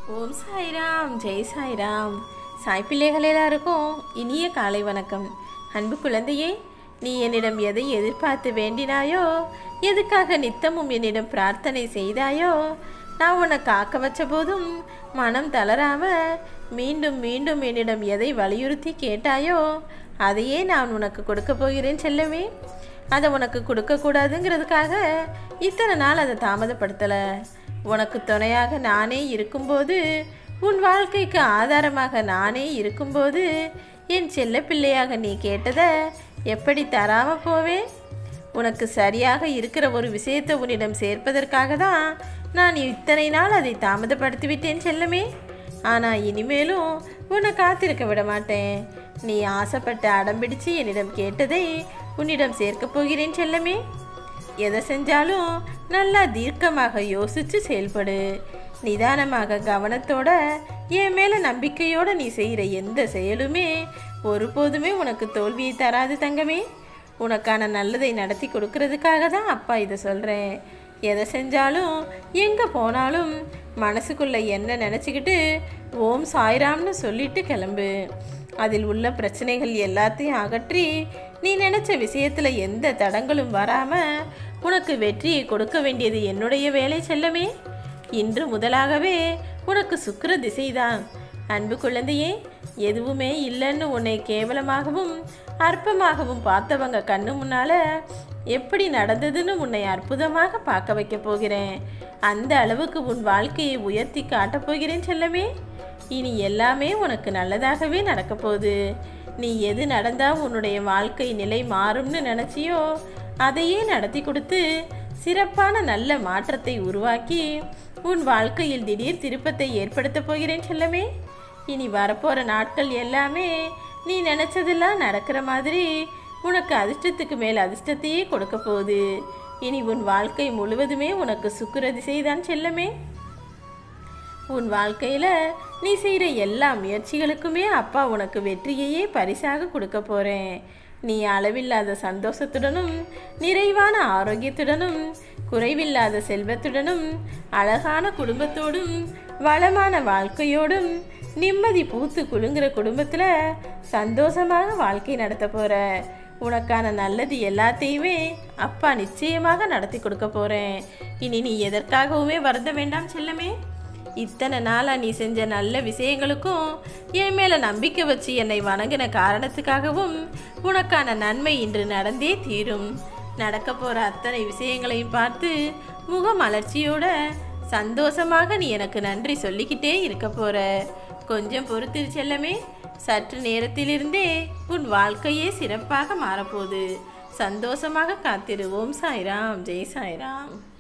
ஓம் சாய்ராம் ஜெய் சாய்ராம் சாய் பிள்ளைகள் எல்லாருக்கும் இனிய காலை வணக்கம் அன்பு குழந்தையே நீ என்னிடம் எதை எதிர்பார்த்து வேண்டினாயோ எதுக்காக நித்தமும் என்னிடம் பிரார்த்தனை செய்தாயோ நான் உன்னை காக்க வச்ச போதும் மனம் தளராம மீண்டும் மீண்டும் என்னிடம் எதை வலியுறுத்தி கேட்டாயோ அதையே நான் உனக்கு கொடுக்க போகிறேன் செல்லவே அதை உனக்கு கொடுக்கக்கூடாதுங்கிறதுக்காக இத்தனை நாள் அதை தாமதப்படுத்தலை உனக்கு துணையாக நானே இருக்கும்போது உன் வாழ்க்கைக்கு ஆதாரமாக நானே இருக்கும்போது என் செல்ல பிள்ளையாக நீ கேட்டதை எப்படி தராம போவேன் உனக்கு சரியாக இருக்கிற ஒரு விஷயத்தை உன்னிடம் சேர்ப்பதற்காக தான் நான் இத்தனை நாள் அதை தாமதப்படுத்தி விட்டேன் செல்லமே ஆனால் இனிமேலும் உன்னை காத்திருக்க விட மாட்டேன் நீ ஆசைப்பட்டு அடம்பிடிச்சு என்னிடம் கேட்டதை உன்னிடம் சேர்க்கப் போகிறேன் செல்லமே எதை செஞ்சாலும் நல்லா தீர்க்கமாக யோசிச்சு செயல்படு நிதானமாக கவனத்தோட என் மேலே நம்பிக்கையோட நீ செய்கிற எந்த செயலுமே ஒருபோதுமே உனக்கு தோல்வியை தராது தங்கமே உனக்கான நல்லதை நடத்தி கொடுக்கறதுக்காக தான் அப்பா இதை சொல்கிறேன் எதை செஞ்சாலும் எங்கே போனாலும் மனசுக்குள்ளே என்ன நினச்சிக்கிட்டு ஓம் சாய்ராம்னு சொல்லிட்டு கிளம்பு அதில் உள்ள பிரச்சனைகள் எல்லாத்தையும் அகற்றி நீ நினச்ச விஷயத்தில் எந்த தடங்களும் வராமல் உனக்கு வெற்றியை கொடுக்க வேண்டியது என்னுடைய வேலை செல்லமே இன்று முதலாகவே உனக்கு சுக்கிர திசைதான் அன்பு குழந்தையே எதுவுமே இல்லைன்னு உன்னை கேவலமாகவும் அற்பமாகவும் பார்த்தவங்க கண்ணு முன்னால எப்படி நடந்ததுன்னு உன்னை அற்புதமாக பார்க்க வைக்க போகிறேன் அந்த அளவுக்கு உன் வாழ்க்கையை உயர்த்தி காட்டப் போகிறேன் செல்லமே இனி எல்லாமே உனக்கு நல்லதாகவே நடக்க போகுது நீ எது நடந்தா உன்னுடைய வாழ்க்கை நிலை மாறும்னு நினச்சியோ அதையே நடத்தி கொடுத்து சிறப்பான நல்ல மாற்றத்தை உருவாக்கி உன் வாழ்க்கையில் திடீர் திருப்பத்தை ஏற்படுத்தப் போகிறேன் செல்லமே இனி வரப்போகிற நாட்கள் எல்லாமே நீ நினச்சதெல்லாம் நடக்கிற மாதிரி உனக்கு அதிர்ஷ்டத்துக்கு மேல் அதிர்ஷ்டத்தையே கொடுக்க போகுது இனி உன் வாழ்க்கை முழுவதுமே உனக்கு சுக்கிர திசைதான் செல்லமே உன் வாழ்க்கையில் நீ செய்கிற எல்லா முயற்சிகளுக்குமே அப்பா உனக்கு வெற்றியையே பரிசாக கொடுக்க போகிறேன் நீ அளவில்லாத சந்தோஷத்துடனும் நிறைவான ஆரோக்கியத்துடனும் குறைவில்லாத செல்வத்துடனும் அழகான குடும்பத்தோடும் வளமான வாழ்க்கையோடும் நிம்மதி பூத்து குலுங்குற குடும்பத்தில் சந்தோஷமாக வாழ்க்கை நடத்த போகிற உனக்கான நல்லது எல்லாத்தையுமே அப்பா நிச்சயமாக நடத்தி கொடுக்க போகிறேன் இனி நீ எதற்காகவுமே வருந்த வேண்டாம் செல்லமே இத்தனை நாளாக நீ செஞ்ச நல்ல விஷயங்களுக்கும் என் மேலே நம்பிக்கை வச்சு என்னை வணங்கின காரணத்துக்காகவும் உனக்கான நன்மை இன்று நடந்தே தீரும் நடக்க போகிற அத்தனை விஷயங்களையும் பார்த்து முகம் அலர்ச்சியோட சந்தோஷமாக நீ எனக்கு நன்றி சொல்லிக்கிட்டே இருக்க போற கொஞ்சம் பொறுத்திரு செல்லமே சற்று நேரத்திலிருந்தே உன் வாழ்க்கையே சிறப்பாக மாறப்போகுது சந்தோஷமாக காத்திரு ஓம் சாய்ராம் ஜெய் சாய்ராம்